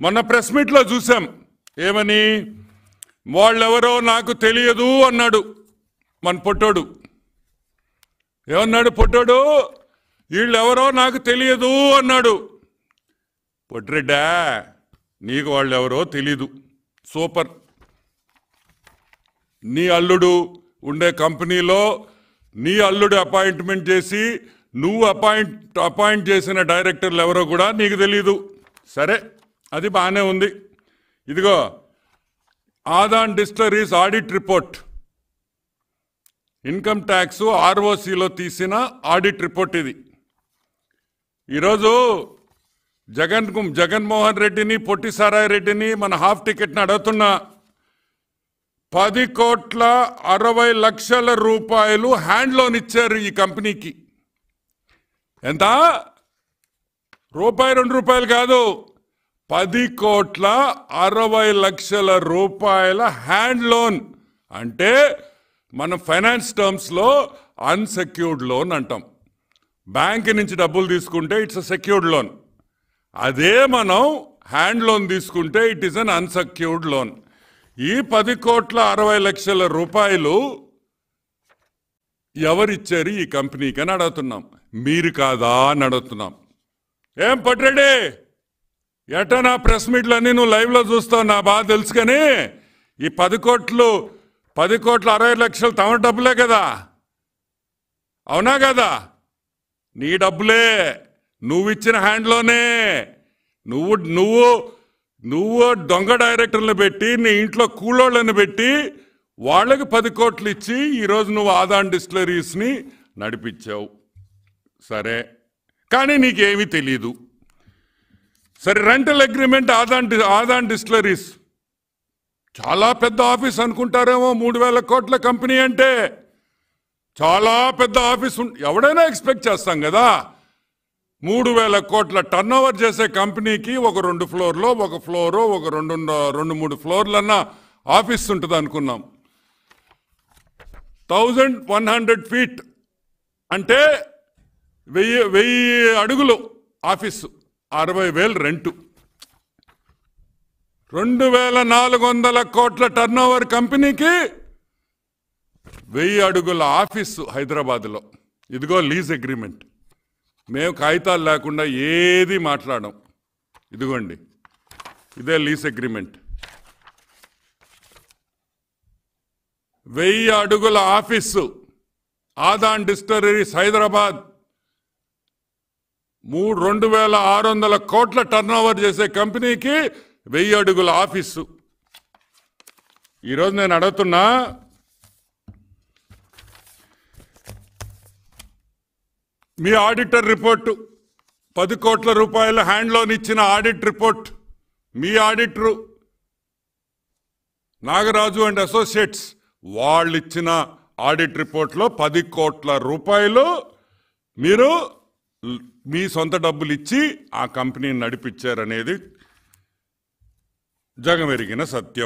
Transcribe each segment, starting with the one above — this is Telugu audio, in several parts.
మొన్న ప్రెస్ మీట్లో చూసాం ఏమని వాళ్ళెవరో నాకు తెలియదు అన్నాడు మన పొట్టోడు ఏమన్నాడు పొట్టోడు వీళ్ళెవరో నాకు తెలియదు అన్నాడు పొట్టిరెడ్డా నీకు వాళ్ళెవరో తెలీదు సూపర్ నీ అల్లుడు ఉండే కంపెనీలో నీ అల్లుడు అపాయింట్మెంట్ చేసి నువ్వు అపాయింట్ అపాయింట్ చేసిన డైరెక్టర్లు ఎవరో కూడా నీకు తెలీదు సరే అది బాగానే ఉంది ఇదిగో Adan distilleries audit report income tax ఆర్ఓసిలో తీసిన ఆడిట్ రిపోర్ట్ ఇది ఈరోజు జగన్ కు- జగన్మోహన్ రెడ్డిని పొట్టి సారాయి రెడ్డిని మన హాఫ్ టికెట్ని అడుగుతున్నా పది కోట్ల అరవై లక్షల రూపాయలు హ్యాండ్ లోన్ ఇచ్చారు ఈ కంపెనీకి ఎంత రూపాయి రెండు రూపాయలు కాదు పది కోట్ల అరవై లక్షల రూపాయల హ్యాండ్ లోన్ అంటే మనం ఫైనాన్స్ టర్మ్స్లో అన్సెక్యూర్డ్ లోన్ అంటాం బ్యాంక్ నుంచి డబ్బులు తీసుకుంటే ఇట్స్ అ సెక్యూర్డ్ లోన్ అదే మనం హ్యాండ్ లోన్ తీసుకుంటే it is un unsecured loan ఈ పది కోట్ల అరవై లక్షల రూపాయలు ఎవరిచ్చారు ఈ కంపెనీకి అని అడుగుతున్నాం మీరు కాదా అని అడుగుతున్నాం ఏం పట్రెడ్డి ఎట్టా నా ప్రెస్ మీట్లన్నీ నువ్వు లైవ్లో చూస్తావు నా బాధ తెలుసు కానీ ఈ పది కోట్లు పది కోట్ల అరవై లక్షలు తమ డబ్బులే కదా అవునా కదా నీ డబ్బులే నువ్వు ఇచ్చిన హ్యాండ్లోనే నువ్వు నువ్వు నువ్వు దొంగ డైరెక్టర్లు పెట్టి నీ ఇంట్లో కూలోళ్ళని పెట్టి వాళ్ళకి పది కోట్లు ఇచ్చి ఈరోజు నువ్వు ఆదాన్ డిస్టిలరీస్ని నడిపించావు సరే కానీ నీకేమీ తెలీదు సరే రెంటల్ అగ్రిమెంట్ ఆదాన్ డి- ఆదాన్ డిస్టిలరీస్ చాలా పెద్ద ఆఫీస్ అనుకుంటారేమో మూడు వేల కోట్ల కంపెనీ అంటే చాలా పెద్ద ఆఫీస్ ఉం- ఎవడైనా ఎక్స్పెక్ట్ చేస్తాం కదా మూడు వేల కోట్ల టర్న్ ఓవర్ చేసే కంపెనీకి ఒక రెండు ఫ్లోర్లో ఒక ఫ్లోరు ఒక రెండు రెండు మూడు ఫ్లోర్లన్నా ఆఫీస్ ఉంటుంది అనుకున్నాం థౌజండ్ వన్ హండ్రెడ్ ఫీట్ అంటే వెయ్యి వెయ్యి అడుగులు ఆఫీసు అరవై వేలు రెంటు రెండు వేల నాలుగు వందల కోట్ల టర్న్ ఓవర్ కంపెనీకి వెయ్యి అడుగుల ఆఫీసు హైదరాబాద్లో ఇదిగో లీజ్ అగ్రిమెంట్ మేము కాగితాలు లేకుండా ఏది మాట్లాడం ఇదిగోండి ఇదే లీజ్ అగ్రిమెంట్ వెయ్యి అడుగుల ఆఫీసు ఆదాన్ డిస్టరీస్ హైదరాబాద్ మూడు రెండు వేల ఆరు వందల కోట్ల టర్న్ ఓవర్ చేసే కంపెనీకి వెయ్యి అడుగుల ఆఫీసు ఈరోజు నేను అడుగుతున్నా మీ ఆడిటర్ రిపోర్టు పది కోట్ల రూపాయల హ్యాండ్ లోన్ ఇచ్చిన ఆడిట్ రిపోర్ట్ మీ ఆడిటరు నాగరాజు అండ్ అసోసియేట్స్ వాళ్ళు ఇచ్చిన ఆడిట్ రిపోర్ట్లో పది కోట్ల రూపాయలు మీరు ల్- మీ సొంత డబ్బులు ఇచ్చి ఆ కంపెనీని నడిపించారనేది జగమెరిగిన సత్యం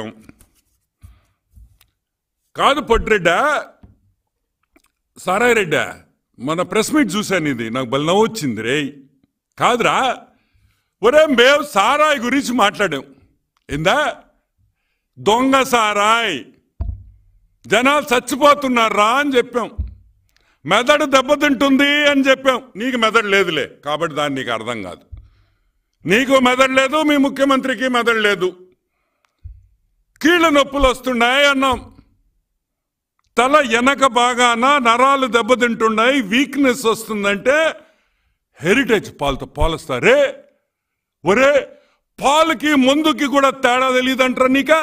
కాదు పొట్టిరెడ్డా సారాయి రెడ్డా మన ప్రెస్ మీట్ చూశాను ఇది నాకు బలి నవ్వు వచ్చింది రే కాదురా ఒరే మేము సారాయి గురించి మాట్లాడాం ఏందా దొంగ సారాయ్ జనాలు చచ్చిపోతున్నారా అని చెప్పాం మెదడు దెబ్బతింటుంది అని చెప్పాం నీకు మెదడు లేదులే కాబట్టి దాన్ని నీకు అర్థం కాదు నీకు మెదడు లేదు మీ ముఖ్యమంత్రికి మెదడు లేదు కీళ్ళ నొప్పులు వస్తున్నాయి అన్నాం తల వెనక బాగాన నరాలు దెబ్బతింటున్నాయి వీక్నెస్ వస్తుందంటే హెరిటేజ్ పాలతో పోలుస్తారే ఒరే పాలకి మందుకి కూడా తేడా తెలియదంటారా నీకా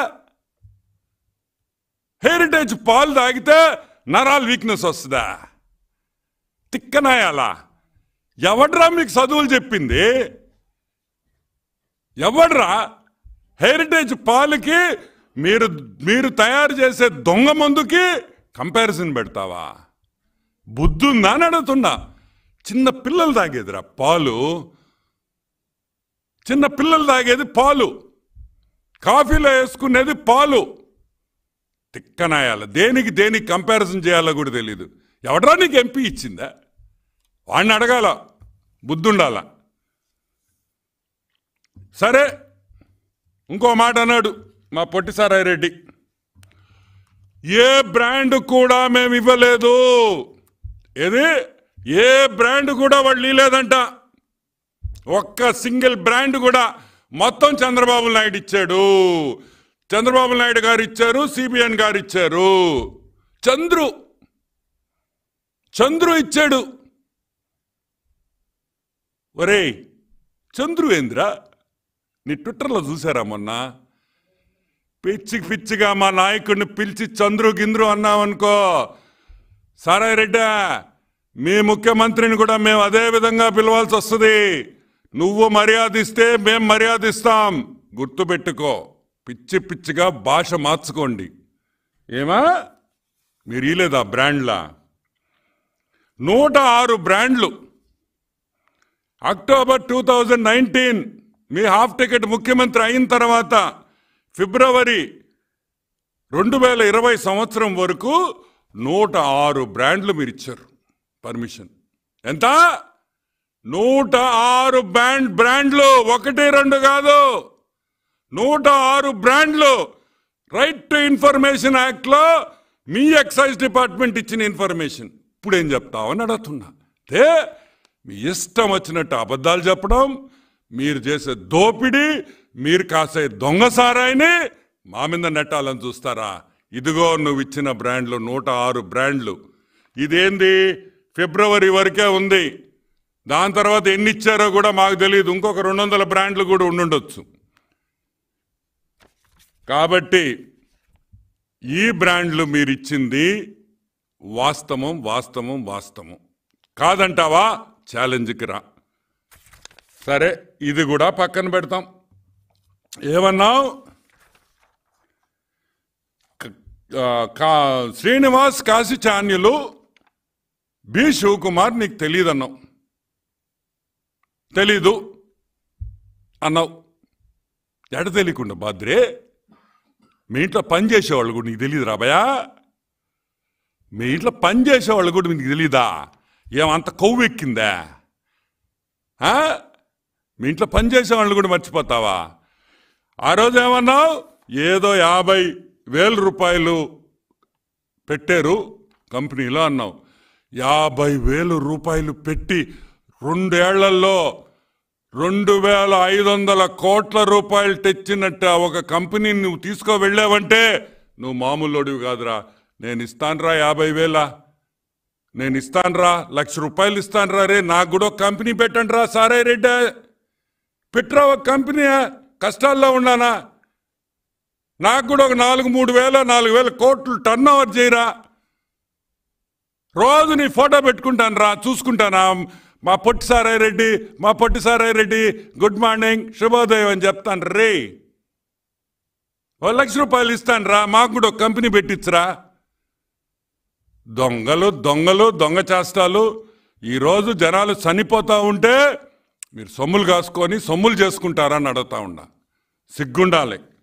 హెరిటేజ్ పాలు తాగితే నరాలు వీక్నెస్ వస్తుందా తిక్కనాయాలా ఎవడ్రా మీకు చదువులు చెప్పింది ఎవడ్రా హెరిటేజ్ పాలకి మీరు మీరు తయారు చేసే దొంగ మందుకి కంపారిజన్ పెడతావా బుద్ధుందా అని అడుగుతున్నా చిన్న పిల్లలు తాగేదిరా పాలు చిన్న పిల్లలు తాగేది పాలు కాఫీలో వేసుకునేది పాలు తిక్కనాయాల దేనికి దేనికి కంపారిజన్ చేయాలో కూడా తెలియదు ఎవడరా నీకు ఎంపీ ఇచ్చిందా వాడిని అడగాల బుద్ధుండాల సరే ఇంకో మాట అన్నాడు మా పొట్టి సారాయి రెడ్డి ఏ బ్రాండ్ కూడా మేము ఇవ్వలేదు ఏది ఏ బ్రాండ్ కూడా వాళ్ళు ఇలేదంట ఒక్క సింగిల్ బ్రాండ్ కూడా మొత్తం చంద్రబాబు నాయుడు ఇచ్చాడు చంద్రబాబు నాయుడు గారు ఇచ్చారు సిబిఎన్ గారు ఇచ్చారు చంద్రు చంద్రు ఇచ్చాడు ఒరేయ్ చంద్రు ఏంద్రా నీ ట్విట్టర్లో చూసారా మొన్న పిచ్చి పిచ్చిగా మా నాయకుడిని పిలిచి చంద్రు గింద్రు అన్నామనుకో సారాయి రెడ్డా మీ ముఖ్యమంత్రిని కూడా మేము అదే విధంగా పిలవాల్సి వస్తుంది నువ్వు మర్యాద ఇస్తే మేం మర్యాద ఇస్తాం గుర్తుపెట్టుకో పిచ్చి పిచ్చిగా భాష మార్చుకోండి ఏమా మీరు ఇలేదా బ్రాండ్లా నూట ఆరు బ్రాండ్లు అక్టోబర్ టూ థౌజండ్ నైన్టీన్ మీ హాఫ్ టికెట్ ముఖ్యమంత్రి అయిన తర్వాత ఫిబ్రవరి రెండు వేల ఇరవై సంవత్సరం వరకు నూట ఆరు బ్రాండ్లు మీరు ఇచ్చారు పర్మిషన్ ఎంత నూట ఆరు బ్రాండ్ బ్రాండ్లు ఒకటి రెండు కాదు నూట ఆరు బ్రాండ్లు రైట్ టు ఇన్ఫర్మేషన్ యాక్ట్లో మీ ఎక్సైజ్ డిపార్ట్మెంట్ ఇచ్చిన ఇన్ఫర్మేషన్ ఇప్పుడు ఏం చెప్తావని అడుగుతున్నా ఏ మీ ఇష్టం వచ్చినట్టు అబద్ధాలు చెప్పడం మీరు చేసే దోపిడీ మీరు కాసే దొంగ సారాయిని మా మీద నెట్టాలని చూస్తారా ఇదిగో నువ్వు ఇచ్చిన బ్రాండ్లు నూట ఆరు బ్రాండ్లు ఇదేంది ఫిబ్రవరి వరకే ఉంది దాని తర్వాత ఎన్ని ఇచ్చారో కూడా మాకు తెలియదు ఇంకొక రెండు వందల బ్రాండ్లు కూడా ఉండుండొచ్చు కాబట్టి ఈ బ్రాండ్లు మీరు ఇచ్చింది వాస్తవం వాస్తవం వాస్తవం కాదంటావా ఛాలెంజ్కి రా సరే ఇది కూడా పక్కన పెడతాం ఏమన్నావు క- ఆ, కా- శ్రీనివాస్ కాశీచాన్యులు బి శివకుమార్ నీకు తెలియదన్నావు తెలీదు అన్నావు ఎడ తెలియకుండా బాద్రే మీ ఇంట్లో పని చేసేవాళ్ళు కూడా నీకు తెలియదు రాబయా మీ ఇంట్లో పని చేసేవాళ్ళు కూడా నీకు తెలీదా ఏమంత కొవ్వు ఎక్కిందా ఆ? మీ ఇంట్లో పని చేసేవాళ్ళు కూడా మర్చిపోతావా ఆ రోజు ఏమన్నావు ఏదో యాభై వేల రూపాయలు పెట్టారు కంపెనీలో అన్నావు యాభై వేలు రూపాయలు పెట్టి రెండేళ్లలో రెండు వేల ఐదు వందల కోట్ల రూపాయలు తెచ్చినట్టు ఒక కంపెనీని నువ్వు తీసుకో వెళ్ళావంటే నువ్వు మామూలుడివి కాదురా నేను ఇస్తానురా యాభై వేల నేను ఇస్తానురా లక్ష రూపాయలు ఇస్తానురా రే నాకు కూడా ఒక కంపెనీ పెట్టండి రా సారే రెడ్డి పెట్రా ఒక కంపెనీ కష్టాల్లో ఉన్నానా నాకు కూడా ఒక నాలుగు మూడు వేల నాలుగు వేల కోట్లు టర్న్ ఓవర్ చేయరా రోజు నీ ఫోటో పెట్టుకుంటాను రా చూసుకుంటానా మా పొట్టి సారాయి రెడ్డి మా పొట్టి సారాయి రెడ్డి గుడ్ మార్నింగ్ శుభోదయం అని చెప్తాను రే ఓ లక్ష రూపాయలు ఇస్తాను రా మాకు కూడా ఒక కంపెనీ పెట్టించరా దొంగలు దొంగలు దొంగ చేష్టాలు ఈరోజు జనాలు చనిపోతా ఉంటే మీరు సొమ్ములు కాసుకొని సొమ్ములు చేసుకుంటారని అడుగుతా ఉన్నా సిగ్గుండాలి